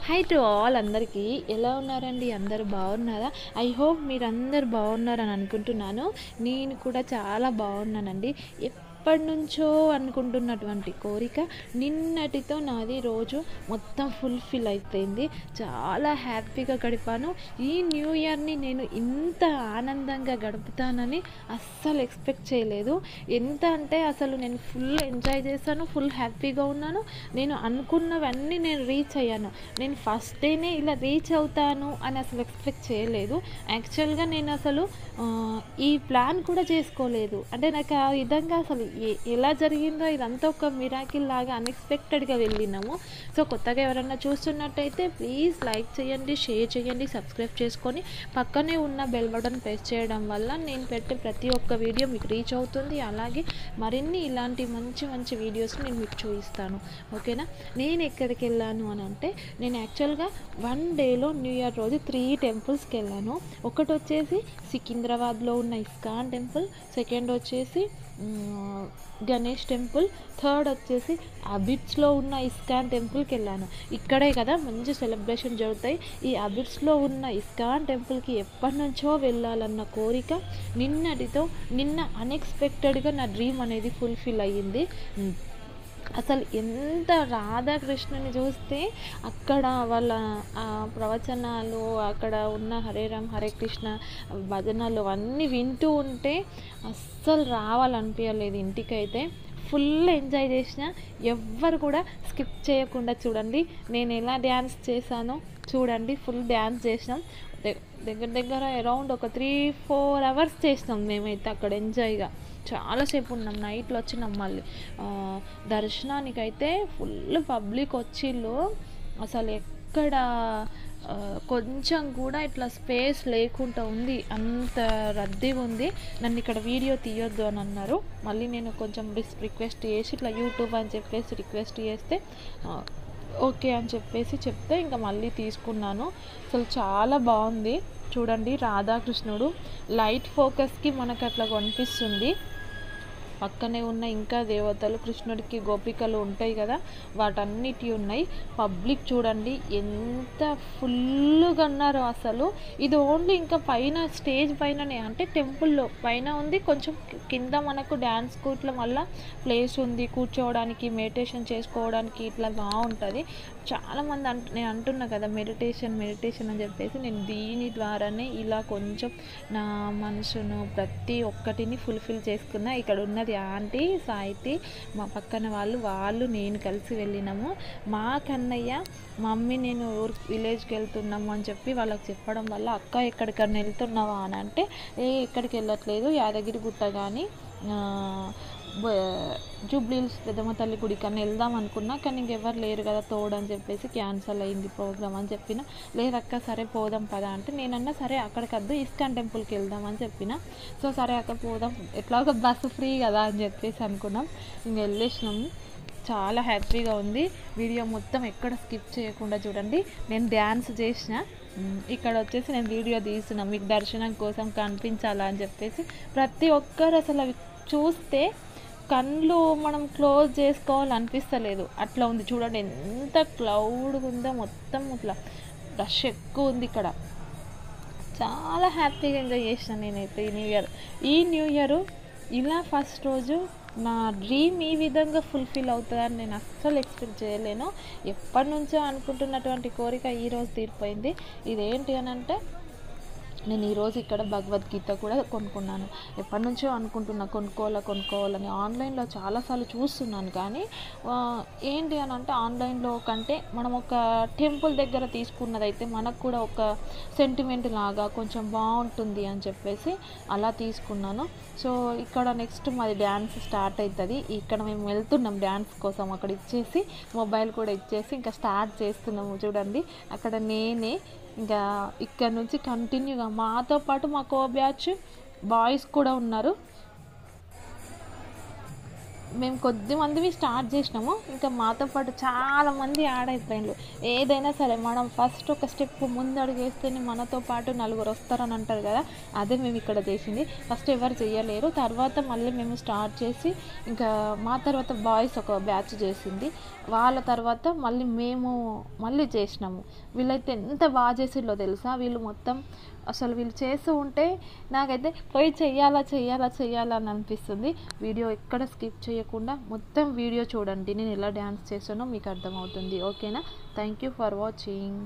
high to all అందరికీ ఎలా ఉన్నారండి అందరు బాగున్నారా ఐ హోప్ మీరందరు బాగున్నారని అనుకుంటున్నాను నేను కూడా చాలా బాగున్నానండి ఎప్పటి నుంచో అనుకుంటున్నటువంటి కోరిక నిన్నటితో నాది రోజు మొత్తం ఫుల్ఫిల్ అయిపోయింది చాలా హ్యాపీగా గడిపాను ఈ న్యూ ఇయర్ని నేను ఇంత ఆనందంగా గడుపుతానని అస్సలు ఎక్స్పెక్ట్ చేయలేదు ఎంత అంటే అసలు నేను ఫుల్ ఎంజాయ్ చేశాను ఫుల్ హ్యాపీగా ఉన్నాను నేను అనుకున్నవన్నీ నేను రీచ్ అయ్యాను నేను ఫస్ట్ డేనే ఇలా రీచ్ అవుతాను అని అసలు ఎక్స్పెక్ట్ చేయలేదు యాక్చువల్గా నేను అసలు ఆ, ఈ ప్లాన్ కూడా చేసుకోలేదు అంటే నాకు ఆ విధంగా అసలు ఏ- ఎలా జరిగిందో ఇదంతా ఒక మిరాకిల్ లాగా అన్ఎక్స్పెక్టెడ్గా వెళ్ళినాము సో కొత్తగా ఎవరైనా చూస్తున్నట్టయితే ప్లీజ్ లైక్ చేయండి షేర్ చేయండి సబ్స్క్రైబ్ చేసుకొని పక్కనే ఉన్న బెల్ బటన్ ప్రెస్ చేయడం వల్ల నేను పెట్టే ప్రతి ఒక్క వీడియో మీకు రీచ్ అవుతుంది అలాగే మరిన్ని ఇలాంటి మంచి మంచి వీడియోస్ నేను మీకు చూపిస్తాను ఓకేనా నేను ఎక్కడికి వెళ్ళాను అని అంటే నేను యాక్చువల్గా వన్ డేలో న్యూ ఇయర్ రోజు త్రీ టెంపుల్స్కి వెళ్ళాను ఒకటి వచ్చేసి సికింద్రాబాద్లో ఉన్న ఇస్కాన్ టెంపుల్ సెకండ్ వచ్చేసి మ్, గణేష్ టెంపుల్ థర్డ్ వచ్చేసి అబిడ్స్లో ఉన్న ఇస్కాన్ టెంపుల్కి వెళ్ళాను ఇక్కడే కదా మంచి సెలబ్రేషన్ జరుగుతాయి ఈ అబిడ్స్లో ఉన్న ఇస్కాన్ టెంపుల్కి ఎప్పటి నుంచో వెళ్ళాలన్న కోరిక నిన్నటితో నిన్న అన్ఎక్స్పెక్టెడ్గా నా డ్రీమ్ అనేది ఫుల్ఫిల్ అయ్యింది మ్, అసలు ఎంత రాధాకృష్ణని చూస్తే అక్కడ వాళ్ళ ఆ ప్రవచనాలు అక్కడ ఉన్న హరే రామ్ హరే కృష్ణ భజనలు అవన్నీ వింటూ ఉంటే అస్సలు రావాలనిపించలేదు ఇంటికైతే ఫుల్ ఎంజాయ్ చేసిన ఎవ్వరు కూడా స్కిప్ చేయకుండా చూడండి నేను ఎలా డ్యాన్స్ చేశానో చూడండి ఫుల్ డ్యాన్స్ చేసినాం ద- దగ్గర దగ్గర అరౌండ్ ఒక త్రీ ఫోర్ అవర్స్ చేసినాం మేమైతే అక్కడ ఎంజాయ్గా చాలాసేపు ఉన్నాం నైట్లో వచ్చినాం మళ్ళీ ఆ, దర్శనానికైతే ఫుల్ పబ్లిక్ వచ్చిళ్ళు అసలు ఎక్కడ ఆ, కొంచెం కూడా ఇట్లా స్పేస్ లేకుండా ఉంది అంత రద్దీగా ఉంది నన్ను ఇక్కడ వీడియో తీయొద్దు అని అన్నారు మళ్ళీ నేను కొంచెం రిక్వెస్ట్ చేసి ఇట్లా యూట్యూబ్ అని చెప్పేసి రిక్వెస్ట్ చేస్తే ఆ, ఓకే అని చెప్పేసి చెప్తే ఇంకా మళ్ళీ తీసుకున్నాను అసలు చాలా బాగుంది చూడండి రాధాకృష్ణుడు లైట్ ఫోకస్కి మనకు అట్లా కనిపిస్తుంది పక్కనే ఉన్న ఇంకా దేవతలు కృష్ణుడికి గోపికలు ఉంటాయి కదా వాటన్నిటి ఉన్నాయి పబ్లిక్ చూడండి ఎంత ఫుల్గా ఉన్నారో అసలు ఇది ఓన్లీ ఇంకా పైన స్టేజ్ పైననే అంటే టెంపుల్లో పైన ఉంది కొంచెం కి- కింద మనకు డ్యాన్స్కు ఇట్లా మళ్ళీ ప్లేస్ ఉంది కూర్చోవడానికి మెడిటేషన్ చేసుకోవడానికి ఇట్లా బాగుంటుంది చాలామంది అంట నేను అంటున్నా కదా మెడిటేషన్ మెడిటేషన్ అని చెప్పేసి నేను దీని ద్వారానే ఇలా కొంచెం నా మనసును ప్రతి ఒక్కటిని ఫుల్ఫిల్ చేసుకున్నా ఇక్కడ ఉన్నది ఆంటీ సాయితి మా పక్కన వాళ్ళు వాళ్ళు నేను కలిసి వెళ్ళినాము మా కన్నయ్య మమ్మీ నేను ఊరు విలేజ్కి వెళ్తున్నాము అని చెప్పి వాళ్ళకి చెప్పడం వల్ల అక్క ఎక్కడికన్నా వెళ్తున్నావా అని అంటే ఏ ఎక్కడికి వెళ్ళట్లేదు యాదగిరి గుట్ట కానీ జూబ్లీల్స్ పెద్దమ్మ తల్లి గుడి కన్నా వెళ్దాం అనుకున్నా కానీ ఇంకెవరు లేరు కదా తోడు అని చెప్పేసి క్యాన్సల్ అయింది ప్రోగ్రామ్ అని చెప్పిన లేదక్క సరే పోదాం పదా అంటే నేనన్నా సరే అక్కడికి వద్దు ఇస్కాన్ టెంపుల్కి వెళ్దాం అని చెప్పిన సో సరే అక్కడ పోదాం ఎట్లా ఒక బస్సు ఫ్రీ కదా అని చెప్పేసి అనుకున్నాం ఇంక వెళ్ళేసినాము చాలా హ్యాపీగా ఉంది వీడియో మొత్తం ఎక్కడ స్కిప్ చేయకుండా చూడండి నేను డ్యాన్స్ చేసిన మ్, ఇక్కడ వచ్చేసి నేను వీడియో తీసిన మీకు దర్శనం కోసం కనిపించాలా అని చెప్పేసి ప్రతి ఒక్కరు అసలు అవి చూస్తే కళ్ళు మనం క్లోజ్ చేసుకోవాలనిపిస్తలేదు అట్లా ఉంది చూడండి ఎంత క్లౌడ్గా ఉందో మొత్తం ఇట్లా రష్ ఎక్కువ ఉంది ఇక్కడ చాలా హ్యాపీగా ఎంజాయ్ చేసిన నేనైతే ఈ న్యూ ఇయర్ ఈ న్యూ ఇయర్ ఇలా ఫస్ట్ రోజు నా డ్రీమ్ ఈ విధంగా ఫుల్ఫిల్ అవుతుందని నేను అస్సలు ఎక్స్పెక్ట్ చేయలేను ఎప్పటి నుంచో అనుకుంటున్నటువంటి కోరిక ఈరోజు తీరిపోయింది ఇదేంటి అని అంటే నేను ఈరోజు ఇక్కడ భగవద్గీత కూడా కొనుక్కున్నాను ఎప్పటి నుంచో అనుకుంటున్నా కొనుక్కోవాలా కొనుక్కోవాలని ఆన్లైన్లో చాలాసార్లు చూస్తున్నాను కానీ ఆ, ఏంటి అని అంటే ఆన్లైన్లో కంటే మనం ఒక టెంపుల్ దగ్గర తీసుకున్నదైతే మనకు కూడా ఒక సెంటిమెంట్ లాగా కొంచెం బాగుంటుంది అని చెప్పేసి అలా తీసుకున్నాను సో ఇక్కడ నెక్స్ట్ మాది డ్యాన్స్ స్టార్ట్ అవుతుంది ఇక్కడ మేము వెళ్తున్నాం డ్యాన్స్ కోసం అక్కడ ఇచ్చేసి మొబైల్ కూడా ఇచ్చేసి ఇంకా స్టార్ట్ చేస్తున్నాము చూడండి అక్కడ నేనే ఇంకా ఇక్కడ నుంచి కంటిన్యూగా మాతో పాటు మా కో బ్యాచ్ బాయ్స్ కూడా ఉన్నారు మేము కొద్ది మందివి స్టార్ట్ చేసినాము ఇంకా మాతో పాటు చాలా మంది యాడ్ అయిపోయిండ్రు ఏదైనా సరే మనం ఫస్ట్ ఒక స్టెప్ ముందు అడుగు వేస్తేనే మనతో పాటు నలుగురు వస్తారని అంటారు కదా అదే మేము ఇక్కడ చేసింది ఫస్ట్ ఎవరు చేయలేరు తర్వాత మళ్ళీ మేము స్టార్ట్ చేసి ఇంకా మా తర్వాత బాయ్స్ ఒక బ్యాచ్ చేసింది వాళ్ళ తర్వాత మళ్ళీ మేము మళ్ళీ చేసినాము వీళ్ళైతే ఎంత బాగా చేసిర్లో తెలుసా వీళ్ళు మొత్తం అసలు వీళ్ళు చేస్తూ ఉంటే నాకైతే పోయి చెయ్యాలా చెయ్యాలా చెయ్యాలా అని అనిపిస్తుంది వీడియో ఎక్కడ స్కిప్ చేయకుండా మొత్తం వీడియో చూడండి నేను ఎలా డ్యాన్స్ చేసానో మీకు అర్థమవుతుంది ఓకేనా థ్యాంక్ యూ ఫర్ వాచింగ్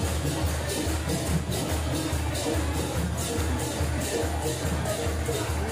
ఆ